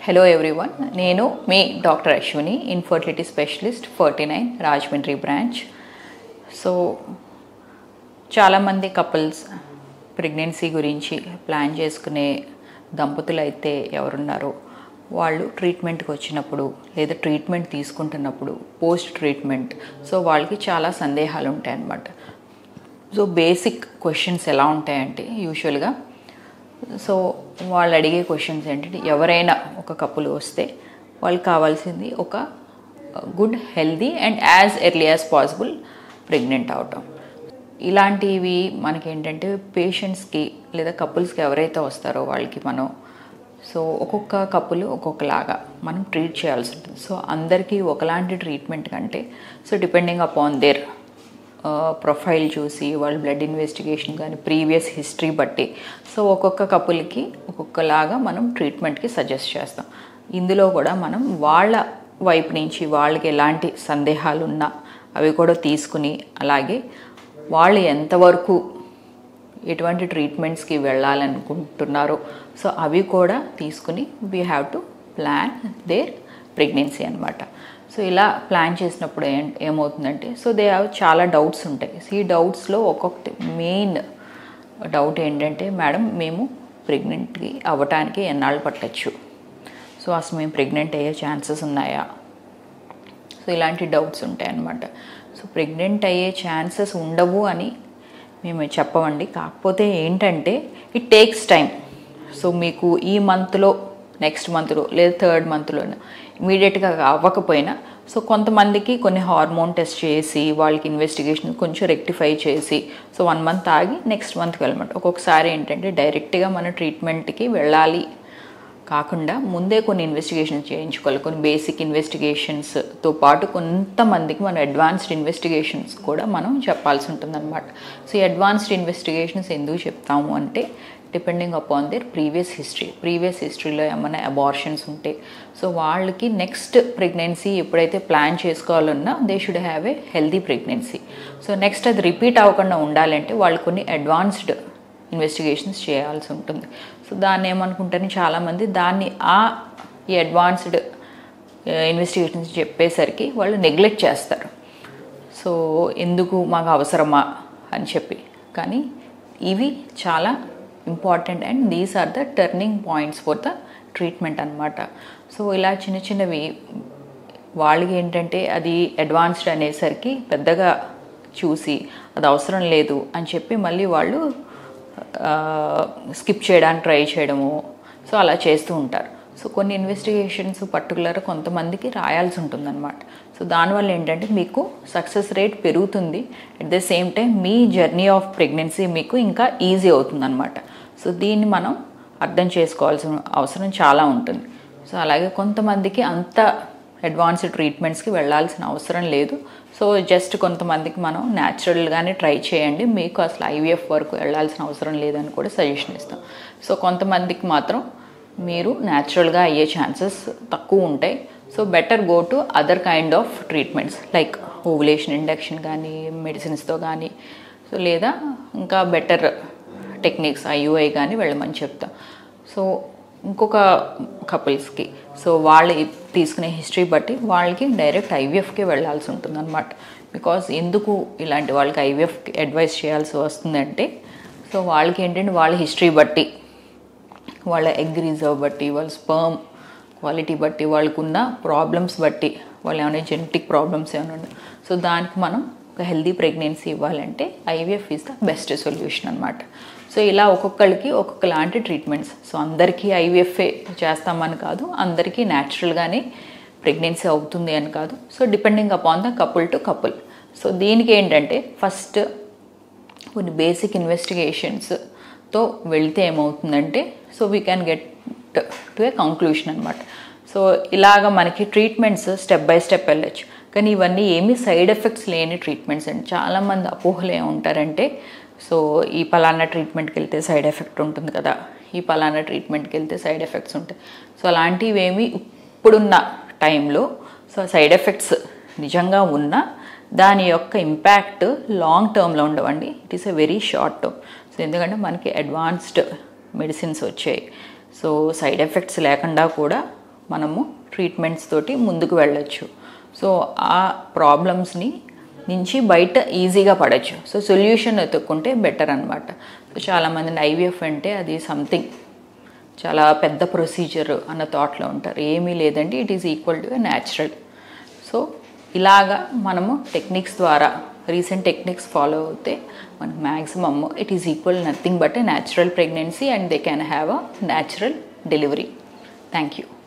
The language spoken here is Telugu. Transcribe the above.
హలో ఎవ్రీవన్ నేను మీ doctor Ashwini infertility specialist Ferty nine Rajahmundry branch so చాలామంది కపుల్స్ ప్రెగ్నెన్సీ గురించి ప్లాన్ చేసుకునే దంపతులు అయితే ఎవరున్నారో వాళ్ళు ట్రీట్మెంట్కి వచ్చినప్పుడు లేదా ట్రీట్మెంట్ తీసుకుంటున్నప్పుడు పోస్ట్ ట్రీట్మెంట్ సో వాళ్ళకి చాలా సందేహాలు ఉంటాయన్నమాట సో బేసిక్ క్వశ్చన్స్ ఎలా ఉంటాయంటే యూజువల్గా సో వాళ్ళు అడిగే క్వశ్చన్స్ ఏంటంటే ఎవరైనా ఒక కప్పులు వస్తే వాళ్ళకి కావాల్సింది ఒక good healthy and as early as possible pregnant అవటం ఇలాంటివి మనకేంటంటే పేషెంట్స్కి లేదా కపుల్స్కి ఎవరైతే వస్తారో వాళ్ళకి మనం సో ఒక్కొక్క కప్పులు ఒక్కొక్కలాగా మనం ట్రీట్ చేయాల్సి ఉంటుంది సో అందరికీ ఒకలాంటి ట్రీట్మెంట్ కంటే so depending upon their profile చూసి వాళ్ళ బ్లడ్ ఇన్వెస్టిగేషన్ కానీ ప్రీవియస్ హిస్టరీ బట్టి సో ఒక్కొక్క కపుల్కి ఒక్కొక్కలాగా మనం ట్రీట్మెంట్కి సజెస్ట్ చేస్తాం ఇందులో కూడా మనం వాళ్ళ వైపు నుంచి వాళ్ళకి ఎలాంటి సందేహాలు ఉన్నా అవి కూడా తీసుకుని అలాగే వాళ్ళు ఎంతవరకు ఎటువంటి ట్రీట్మెంట్స్కి వెళ్ళాలనుకుంటున్నారో సో అవి కూడా తీసుకుని we have to plan their pregnancy అనమాట సో ఇలా ప్లాన్ చేసినప్పుడు ఏం ఏమవుతుందంటే సో దే హ్యావ్ చాలా డౌట్స్ ఉంటాయి సో ఈ డౌట్స్లో ఒక్కొక్కటి మెయిన్ డౌట్ ఏంటంటే మేడం మేము ప్రెగ్నెంట్కి అవ్వటానికి ఎన్నాళ్ళు పట్టచ్చు సో అసలు మేము ప్రెగ్నెంట్ అయ్యే ఛాన్సెస్ ఉన్నాయా సో ఇలాంటి డౌట్స్ ఉంటాయి అన్నమాట సో ప్రెగ్నెంట్ అయ్యే ఛాన్సెస్ ఉండవు అని మేము చెప్పమండి కాకపోతే ఏంటంటే ఇట్ టేక్స్ టైం సో మీకు ఈ మంత్లో నెక్స్ట్ మంత్లో లేదా థర్డ్ మంత్లో ఇమీడియట్గా అవ్వకపోయినా సో కొంతమందికి కొన్ని హార్మోన్ టెస్ట్ చేసి వాళ్ళకి ఇన్వెస్టిగేషన్ కొంచెం రెక్టిఫై చేసి సో వన్ మంత్ ఆగి నెక్స్ట్ మంత్కి వెళ్ళమంట ఒక్కొక్కసారి ఏంటంటే డైరెక్ట్గా మన ట్రీట్మెంట్కి వెళ్ళాలి కాకుండా ముందే కొన్ని ఇన్వెస్టిగేషన్స్ చేయించుకోవాలి కొన్ని బేసిక్ ఇన్వెస్టిగేషన్స్తో పాటు కొంతమందికి మన అడ్వాన్స్డ్ ఇన్వెస్టిగేషన్స్ కూడా మనం చెప్పాల్సి ఉంటుందన్నమాట సో ఈ అడ్వాన్స్డ్ ఇన్వెస్టిగేషన్స్ ఎందుకు చెప్తాము అంటే depending upon their previous history previous హిస్టరీలో ఏమైనా అబార్షన్స్ ఉంటే సో వాళ్ళకి నెక్స్ట్ ప్రెగ్నెన్సీ ఎప్పుడైతే ప్లాన్ చేసుకోవాలన్నా they should have a healthy pregnancy so next అది రిపీట్ అవ్వకుండా ఉండాలంటే వాళ్ళు కొన్ని అడ్వాన్స్డ్ ఇన్వెస్టిగేషన్స్ చేయాల్సి ఉంటుంది సో దాన్ని ఏమనుకుంటారని చాలామంది దాన్ని ఆ ఈ అడ్వాన్స్డ్ ఇన్వెస్టిగేషన్స్ చెప్పేసరికి వాళ్ళు నెగ్లెక్ట్ చేస్తారు సో ఎందుకు మాకు అవసరమా అని చెప్పి కానీ ఇవి చాలా important and these are the turning points for the treatment అనమాట సో ఇలా చిన్న చిన్నవి వాళ్ళకి ఏంటంటే అది అడ్వాన్స్డ్ అనేసరికి పెద్దగా చూసి అది అవసరం లేదు అని చెప్పి మళ్ళీ వాళ్ళు స్కిప్ చేయడానికి ట్రై చేయడము సో అలా చేస్తూ ఉంటారు సో కొన్ని ఇన్వెస్టిగేషన్స్ పర్టికులర్ కొంతమందికి రాయాల్సి ఉంటుందన్నమాట సో దానివల్ల ఏంటంటే మీకు సక్సెస్ రేట్ పెరుగుతుంది అట్ ద సేమ్ టైం మీ జర్నీ ఆఫ్ ప్రెగ్నెన్సీ మీకు ఇంకా ఈజీ అవుతుందన్నమాట సో దీన్ని మనం అర్థం చేసుకోవాల్సిన అవసరం చాలా ఉంటుంది సో అలాగే కొంతమందికి అంత అడ్వాన్స్డ్ ట్రీట్మెంట్స్కి వెళ్ళాల్సిన అవసరం లేదు సో జస్ట్ కొంతమందికి మనం న్యాచురల్గానే ట్రై చేయండి మీకు అసలు ఐవీఎఫ్ వరకు వెళ్ళాల్సిన అవసరం లేదని కూడా సజెషన్ ఇస్తాం సో కొంతమందికి మాత్రం మీరు న్యాచురల్గా అయ్యే ఛాన్సెస్ తక్కువ ఉంటాయి so better go to other kind of treatments like ovulation induction కానీ మెడిసిన్స్తో కానీ సో లేదా ఇంకా బెటర్ టెక్నిక్స్ ఐయుఐ కానీ వెళ్ళమని చెప్తాం సో ఇంకొక కపుల్స్కి సో వాళ్ళు తీసుకునే హిస్టరీ బట్టి వాళ్ళకి డైరెక్ట్ ఐవీఎఫ్కి వెళ్ళాల్సి ఉంటుంది అనమాట బికాస్ ఎందుకు ఇలాంటి వాళ్ళకి ఐవీఎఫ్కి అడ్వైస్ చేయాల్సి వస్తుందంటే సో వాళ్ళకి ఏంటంటే వాళ్ళ హిస్టరీ బట్టి వాళ్ళ ఎగ్ రిజర్వ్ బట్టి వాళ్ళ స్పర్మ్ క్వాలిటీ బట్టి వాళ్ళకున్న ప్రాబ్లమ్స్ బట్టి వాళ్ళు ఏమైనా జెనెటిక్ ప్రాబ్లమ్స్ ఏమైనా ఉన్నాయి సో దానికి మనం ఒక హెల్దీ ప్రెగ్నెన్సీ ఇవ్వాలంటే IVF is the best solution అనమాట సో ఇలా ఒక్కొక్కరికి ఒక్కొక్క లాంటి ట్రీట్మెంట్స్ సో అందరికీ ఐవీఎఫ్ఏ చేస్తామని కాదు అందరికీ న్యాచురల్గానే ప్రెగ్నెన్సీ అవుతుంది అని కాదు so depending upon the couple to couple so దీనికి ఏంటంటే ఫస్ట్ కొన్ని బేసిక్ ఇన్వెస్టిగేషన్స్తో వెళ్తే ఏమవుతుందంటే so we can get to a conclusion అనమాట సో ఇలాగ మనకి ట్రీట్మెంట్స్ స్టెప్ బై స్టెప్ వెళ్ళచ్చు కానీ ఇవన్నీ ఏమీ సైడ్ ఎఫెక్ట్స్ లేని ట్రీట్మెంట్స్ అండి చాలామంది అపోహలు ఏముంటారంటే సో ఈ పలానా ట్రీట్మెంట్కి వెళ్తే సైడ్ ఎఫెక్ట్ ఉంటుంది కదా ఈ పలానా ట్రీట్మెంట్కి వెళ్తే సైడ్ ఎఫెక్ట్స్ ఉంటాయి సో అలాంటివి ఏమి ఇప్పుడున్న టైంలో సో సైడ్ ఎఫెక్ట్స్ నిజంగా ఉన్నా దాని యొక్క ఇంపాక్ట్ లాంగ్ టర్మ్లో ఉండవండి it is a very short term so ఎందుకంటే మనకి అడ్వాన్స్డ్ మెడిసిన్స్ వచ్చాయి సో సైడ్ ఎఫెక్ట్స్ లేకుండా కూడా మనము ట్రీట్మెంట్స్ తోటి ముందుకు వెళ్ళొచ్చు సో ఆ ప్రాబ్లమ్స్ని నుంచి బయట ఈజీగా పడవచ్చు సో సొల్యూషన్ వెతుక్కుంటే బెటర్ అనమాట సో చాలామంది ఐవీఎఫ్ అంటే అది సంథింగ్ చాలా పెద్ద ప్రొసీజర్ అన్న థాట్లో ఉంటారు ఏమీ లేదండి it is equal to natural so ఇలాగా మనము టెక్నిక్స్ ద్వారా రీసెంట్ టెక్నిక్స్ ఫాలో అవుతే మనకు maximum it is equal nothing but a natural pregnancy and they can have a natural delivery thank you